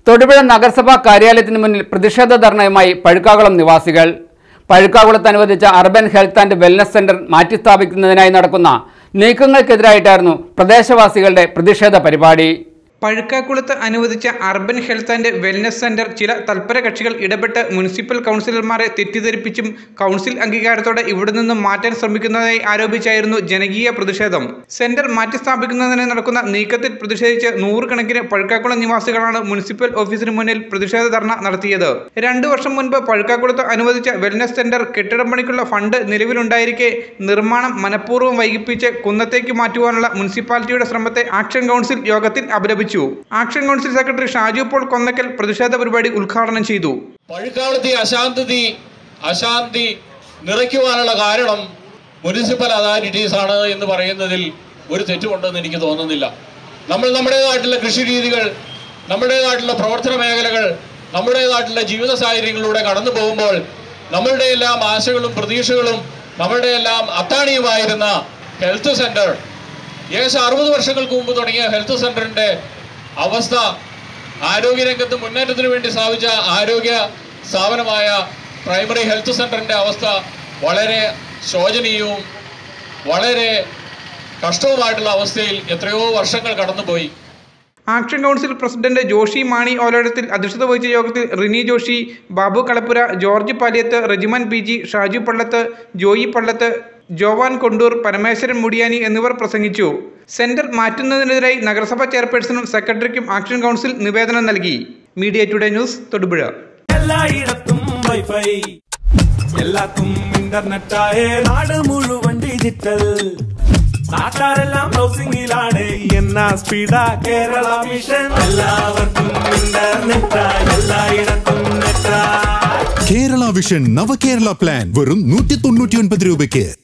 തൊടുപുഴ നഗരസഭാ കാര്യാലയത്തിന് മുന്നിൽ പ്രതിഷേധ ധർണയുമായി പഴുക്കാകുളം നിവാസികൾ പഴുക്കാകുളത്ത് അനുവദിച്ച urban health and wellness centre മാറ്റിസ്ഥാപിക്കുന്നതിനായി നടക്കുന്ന നീക്കങ്ങൾക്കെതിരായിട്ടായിരുന്നു പ്രദേശവാസികളുടെ പ്രതിഷേധ പരിപാടി പഴുക്കാക്കുളത്ത് അനുവദിച്ച urban health and wellness centre ചില തൽപര കക്ഷികൾ ഇടപെട്ട് മുനിസിപ്പൽ കൗൺസിലർമാരെ തെറ്റിദ്ധരിപ്പിച്ചും കൗൺസിൽ അംഗീകാരത്തോടെ ഇവിടെ നിന്നും മാറ്റാൻ ശ്രമിക്കുന്നതായി ആരോപിച്ചായിരുന്നു ജനകീയ പ്രതിഷേധം സെന്റർ മാറ്റി സ്ഥാപിക്കുന്നതിന് നടക്കുന്ന നീക്കത്തിൽ പ്രതിഷേധിച്ച് നൂറുകണക്കിന് പഴുക്കാക്കുളം നിവാസികളാണ് മുനിസിപ്പൽ ഓഫീസിന് മുന്നിൽ പ്രതിഷേധ ധർണ നടത്തിയത് രണ്ടു വർഷം മുൻപ് പഴുക്കാക്കുളത്ത് അനുവദിച്ച വെൽനസ് സെന്റർ കെട്ടിടം പണിക്കുള്ള ഫണ്ട് നിലവിലുണ്ടായിരിക്കെ നിർമ്മാണം മനഃപൂർവ്വം വൈകിപ്പിച്ച് കുന്നത്തേക്ക് മാറ്റുവാനുള്ള മുനിസിപ്പാലിറ്റിയുടെ ശ്രമത്തെ ആക്ഷൻ കൗൺസിൽ യോഗത്തിൽ അപലപിച്ചു action council secretary Shaju Paul Konnakkal പ്രതിഷേധ പരിപാടി ഉദ്ഘാടനം ചെയ്തു പഴുക്കാവളത്തെ അശാന്തി അശാന്തി നിറയ്ക്കുവാനുള്ള കാരണം മുനിസിപ്പൽ അതോറിറ്റീസ് ആണ് എന്ന് പറയുന്നതിൽ ഒരു തെറ്റുമുണ്ടെന്ന് എനിക്ക് തോന്നുന്നില്ല നമ്മൾ നമ്മുടേതായിട്ടുള്ള കൃഷി രീതികൾ നമ്മുടേതായിട്ടുള്ള പ്രവർത്തന മേഖലകൾ നമ്മുടേതായിട്ടുള്ള ജീവിത സാഹചര്യങ്ങളിലൂടെ കടന്നു പോകുമ്പോൾ നമ്മളുടെ എല്ലാം ആശകളും പ്രതീക്ഷകളും നമ്മളുടെ എല്ലാം അത്താണിയുമായിരുന്ന ഹെൽത്ത് സെന്റർ ഏകദേശം അറുപത് വർഷങ്ങൾക്ക് മുമ്പ് തുടങ്ങിയ ഹെൽത്ത് സെന്ററിന്റെ അവസ്ഥ ആരോഗ്യരംഗത്ത് മുന്നേറ്റത്തിന് വേണ്ടി സ്ഥാപിച്ച ആരോഗ്യ സ്ഥാപനമായ പ്രൈമറി ഹെൽത്ത് സെന്ററിന്റെ അവസ്ഥ വളരെ ശോചനീയവും വളരെ കഷ്ടവുമായിട്ടുള്ള അവസ്ഥയിൽ എത്രയോ വർഷങ്ങൾ കടന്നുപോയി action council president Joshy Mani Oladathil അധ്യക്ഷത വഹിച്ച യോഗത്തിൽ റിനി ജോഷി ബാബു കളപ്പുര ജോർജ് പാലിയത്ത് റെജിമൻ പി ജി ഷാജു പള്ളത്ത് ജോയി പള്ളത്ത് ജോവാൻ കൊണ്ടൂർ പരമേശ്വരൻ മുടിയാനി എന്നിവർ പ്രസംഗിച്ചു സെന്റർ മാറ്റുന്നതിനെതിരായി നഗരസഭാ ചെയർപേഴ്സണും സെക്രട്ടറിക്കും ആക്ഷൻ കൗൺസിൽ നിവേദനം നൽകി മീഡിയ ടുഡേ ന്യൂസ് തൊടുപുഴ എല്ലായിടത്തും വൈഫൈ എല്ലാത്തും ഇന്റർനെറ്റായേ നാട് മുഴുവൻ ഡിജിറ്റൽ നാട്ടാരെല്ലാം ബ്രൗസിംഗിലാണ് എന്നാ സ്പീഡാ കേരള മിഷൻ എല്ലാവർക്കും ഇന്റർനെറ്റാ എല്ലായിടത്തും നെറ്റാ കേരള വിഷൻ നവകേരള പ്ലാൻ വെറും നൂറ്റി തൊണ്ണൂറ്റി ഒൻപത് രൂപയ്ക്ക്